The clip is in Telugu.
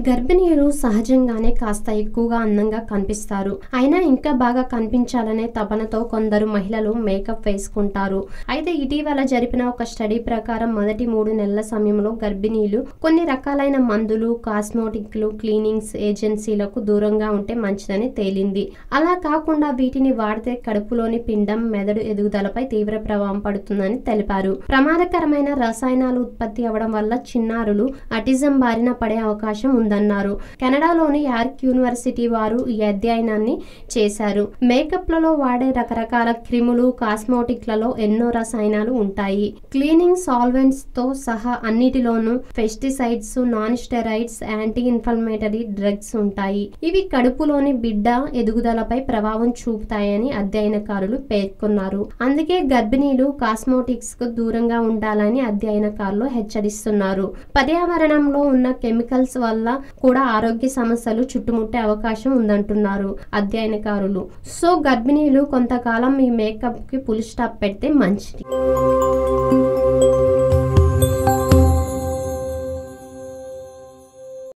గర్భిణీలు సహజంగానే కాస్త ఎక్కువగా అందంగా కనిపిస్తారు అయినా ఇంకా బాగా కనిపించాలనే తపనతో కొందరు మహిళలు మేకప్ వేసుకుంటారు అయితే ఇటీవల జరిపిన ఒక స్టడీ ప్రకారం మొదటి మూడు నెలల సమయంలో గర్భిణీలు కొన్ని రకాలైన మందులు కాస్మోటిక్లు క్లీనింగ్స్ ఏజెన్సీలకు దూరంగా ఉంటే మంచిదని తేలింది అలా కాకుండా వీటిని వాడితే కడుపులోని పిండం మెదడు ఎదుగుదలపై తీవ్ర ప్రభావం పడుతుందని తెలిపారు ప్రమాదకరమైన రసాయనాలు ఉత్పత్తి అవడం వల్ల చిన్నారులు అటిజం బారిన పడే అవకాశం ఉందన్నారు కెనడాలోని యార్క్ యూనివర్సిటీ వారు ఈ అధ్యయనాన్ని చేశారు మేకప్లలో వాడే రకరకాల క్రిములు కాస్మోటిక్లలో ఎన్నో రసాయనాలు ఉంటాయి క్లీనింగ్ సాల్వెంట్స్ తో సహా అన్నిటిలోనూ pesticides non steroids anti inflammatory drugs ఉంటాయి ఇవి కడుపులోని బిడ్డ ఎదుగుదలపై ప్రభావం చూపుతాయని అధ్యయనకారులు పేర్కొన్నారు అందుకే గర్భిణీలు కాస్మోటిక్స్ కు దూరంగా ఉండాలని అధ్యయనకారులు హెచ్చరిస్తున్నారు పర్యావరణంలో ఉన్న కెమికల్స్ వల్ల కూడా ఆరోగ్య సమస్యలు చుట్టుముట్టే అవకాశం ఉందంటున్నారు అధ్యయనకారులు సో గర్భిణీలు కొంతకాలం ఈ మేకప్ కి పులి స్టాప్ పెడితే మంచిది